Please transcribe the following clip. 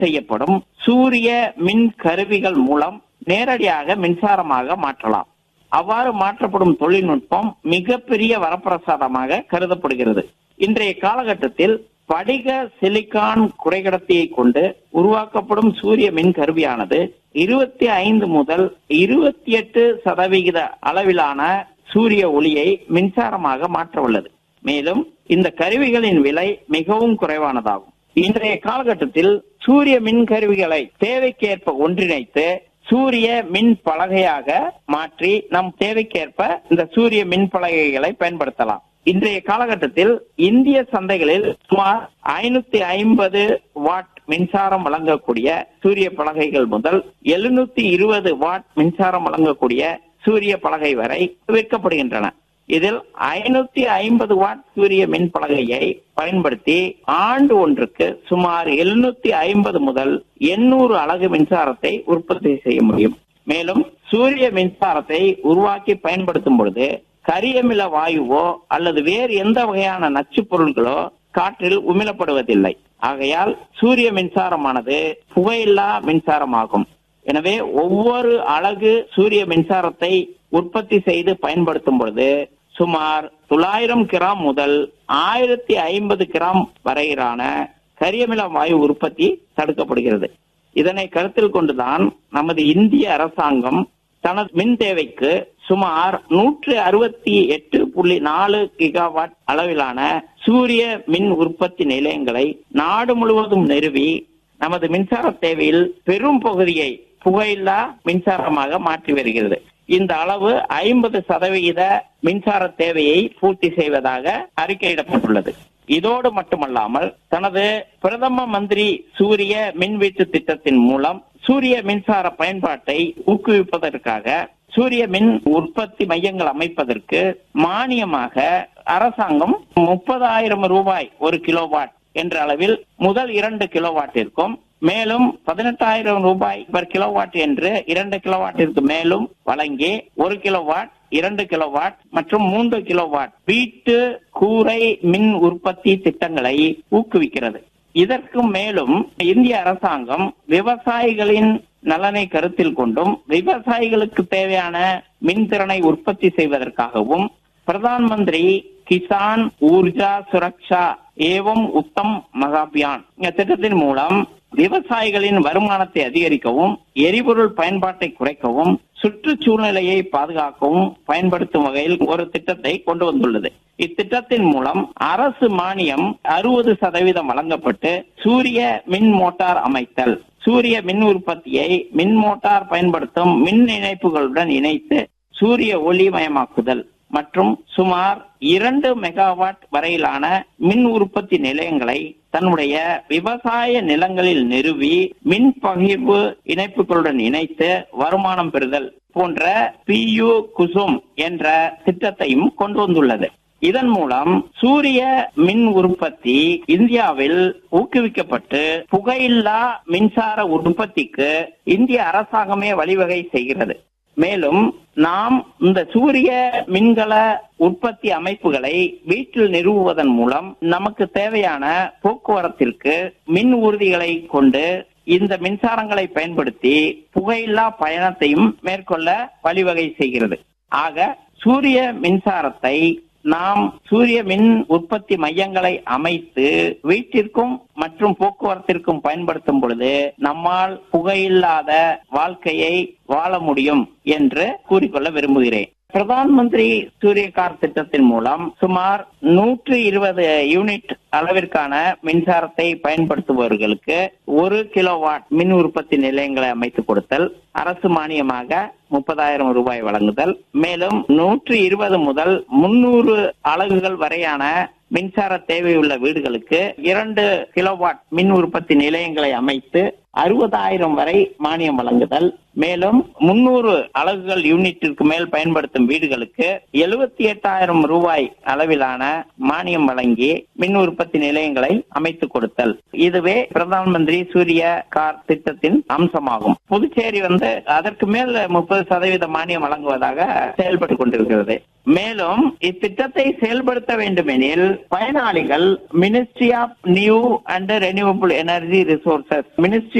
செய்யப்படும் சூரிய மின் கருவிகள் மூலம் நேரடியாக மின்சாரமாக மாற்றலாம் அவ்வாறு மாற்றப்படும் தொழில்நுட்பம் மிகப்பெரிய வரப்பிரசாதமாக கருதப்படுகிறது இன்றைய காலகட்டத்தில் படிக சிலிக்கான் குறைகடத்தியை கொண்டு உருவாக்கப்படும் சூரிய மின் கருவியானது இருபத்தி ஐந்து முதல் இருபத்தி எட்டு சதவிகித அளவிலான சூரிய ஒளியை மின்சாரமாக மாற்ற உள்ளது மேலும் இந்த கருவிகளின் விலை மிகவும் குறைவானதாகும் இன்றைய காலகட்டத்தில் சூரிய மின் கருவிகளை தேவைக்கேற்ப ஒன்றிணைத்து சூரிய மின் பலகையாக மாற்றி நம் தேவைக்கேற்ப இந்த சூரிய மின் பலகைகளை பயன்படுத்தலாம் இன்றைய காலகட்டத்தில் இந்திய சந்தைகளில் சுமார் ஐநூத்தி ஐம்பது வாட் மின்சாரம் வழங்கக்கூடிய சூரிய பலகைகள் முதல் எழுநூத்தி இருபது வாட் மின்சாரம் வழங்கக்கூடிய சூரிய பலகை வரை விற்கப்படுகின்றன இதில் ஐநூத்தி ஐம்பது வாட் சூரிய மின் பலகையை பயன்படுத்தி ஆண்டு ஒன்றுக்கு சுமார் எழுநூத்தி ஐம்பது முதல் எண்ணூறு அலகு மின்சாரத்தை உற்பத்தி செய்ய முடியும் மேலும் சூரிய மின்சாரத்தை உருவாக்கி பயன்படுத்தும் பொழுது கரியமில வாயுவோ அல்லது வேறு எந்த வகையான நச்சுப் பொருள்களோ காற்றில் உமிழப்படுவதில்லை ஆகையால் சூரிய மின்சாரமானது புகையில்லா மின்சாரமாகும் எனவே ஒவ்வொரு அலகு சூரிய மின்சாரத்தை உற்பத்தி செய்து பயன்படுத்தும் பொழுது சுமார் தொள்ளாயிரம் கிராம் முதல் ஆயிரத்தி ஐம்பது கிராம் வரையிலான கரியமில வாயு உற்பத்தி தடுக்கப்படுகிறது இதனை கருத்தில் கொண்டுதான் நமது இந்திய அரசாங்கம் தனது மின் தேவைக்கு சுமார் நூற்று அறுபத்தி எட்டு புள்ளி நாலு கிகாவாட் அளவிலான சூரிய மின் உற்பத்தி நிலையங்களை நாடு முழுவதும் நிறுவி நமது மின்சார தேவையில் பெரும் பகுதியை புகையில்லா மின்சாரமாக மாற்றி வருகிறது இந்த அளவு ஐம்பது சதவிகித மின்சார தேவையை பூர்த்தி செய்வதாக அறிக்கையிடப்பட்டுள்ளது இதோடு மட்டுமல்லாமல் தனது பிரதம மந்திரி சூரிய மின்வீட்டு திட்டத்தின் மூலம் சூரிய மின்சார பயன்பாட்டை ஊக்குவிப்பதற்காக சூரிய மின் உற்பத்தி மையங்கள் அமைப்பதற்கு மானியமாக அரசாங்கம் முப்பதாயிரம் ரூபாய் ஒரு கிலோவாட் என்ற அளவில் முதல் இரண்டு கிலோவாட்டிற்கும் மேலும் பதினெட்டாயிரம் ரூபாய் பர் கிலோவாட் என்று இரண்டு கிலோவாட்டிற்கு மேலும் வழங்கி ஒரு கிலோவாட் இரண்டு கிலோவாட் மற்றும் மூன்று கிலோவாட் வீட்டு கூரை மின் உற்பத்தி திட்டங்களை ஊக்குவிக்கிறது இதற்கு மேலும் இந்திய அரசாங்கம் விவசாயிகளின் நலனை கருத்தில் கொண்டும் விவசாயிகளுக்கு தேவையான மின்திறனை உற்பத்தி செய்வதற்காகவும் பிரதான் மந்திரி கிசான் ஊர்ஜா சுரக்ஷா ஏவம் உத்தம் மகாபியான் இந்த திட்டத்தின் மூலம் விவசாயிகளின் வருமானத்தை அதிகரிக்கவும் எரிபொருள் பயன்பாட்டை குறைக்கவும் சுற்றுச்சூழ்நிலையை பாதுகாக்கவும் பயன்படுத்தும் வகையில் ஒரு திட்டத்தை கொண்டு வந்துள்ளது இத்திட்டத்தின் மூலம் அரசு மானியம் அறுபது சதவீதம் வழங்கப்பட்டு சூரிய மின் மோட்டார் அமைத்தல் சூரிய மின் உற்பத்தியை மின் மோட்டார் பயன்படுத்தும் மின் இணைப்புகளுடன் இணைத்து சூரிய ஒளிமயமாக்குதல் மற்றும் சுமார் இரண்டு மெகாவாட் வரையிலான மின் உற்பத்தி நிலையங்களை தன்னுடைய விவசாய நிலங்களில் நிறுவி மின் பகிர்வு இணைப்புகளுடன் இணைத்து வருமானம் பெறுதல் போன்ற பியு குசும் என்ற திட்டத்தையும் கொண்டு வந்துள்ளது இதன் மூலம் சூரிய மின் உற்பத்தி இந்தியாவில் ஊக்குவிக்கப்பட்டு புகையில்லா மின்சார உற்பத்திக்கு இந்திய அரசாங்கமே வழிவகை செய்கிறது மேலும் நாம் இந்த சூரிய மின்கல உற்பத்தி அமைப்புகளை வீட்டில் நிறுவுவதன் மூலம் நமக்கு தேவையான போக்குவரத்திற்கு மின் ஊர்திகளை கொண்டு இந்த மின்சாரங்களை பயன்படுத்தி புகையில்லா பயணத்தையும் மேற்கொள்ள வழிவகை செய்கிறது ஆக சூரிய மின்சாரத்தை நாம் சூரிய மின் உற்பத்தி மையங்களை அமைத்து வீட்டிற்கும் மற்றும் போக்குவரத்திற்கும் பயன்படுத்தும் பொழுது நம்மால் புகையில்லாத வாழ்க்கையை வாழ முடியும் என்று கூறிக்கொள்ள விரும்புகிறேன் பிரதான் மந்திரி சூரியகார் திட்டத்தின் மூலம் சுமார் நூற்று இருபது யூனிட் அளவிற்கான மின்சாரத்தை பயன்படுத்துபவர்களுக்கு ஒரு கிலோவாட் மின் உற்பத்தி நிலையங்களை அமைத்து கொடுத்தல் அரசு மானியமாக முப்பதாயிரம் ரூபாய் வழங்குதல் மேலும் நூற்று இருபது முதல் முன்னூறு அலகுகள் வரையான மின்சார தேவையுள்ள வீடுகளுக்கு இரண்டு கிலோவாட் மின் உற்பத்தி நிலையங்களை அமைத்து அறுபதாயிரம் வரை மானியம் வழங்குதல் மேலும் முன்னூறு அலகுகள் யூனிட்டிற்கு மேல் பயன்படுத்தும் வீடுகளுக்கு எழுபத்தி எட்டாயிரம் ரூபாய் அளவிலான மானியம் வழங்கி மின் உற்பத்தி நிலையங்களை அமைத்து கொடுத்தல் இதுவே பிரதான் மந்திரி சூரிய கார் திட்டத்தின் அம்சமாகும் புதுச்சேரி வந்து அதற்கு மேல் முப்பது சதவீத மானியம் வழங்குவதாக செயல்பட்டு கொண்டிருக்கிறது மேலும் இத்திட்டத்தை செயல்படுத்த வேண்டுமெனில் பயனாளிகள் ministry of new and renewable energy resources ministry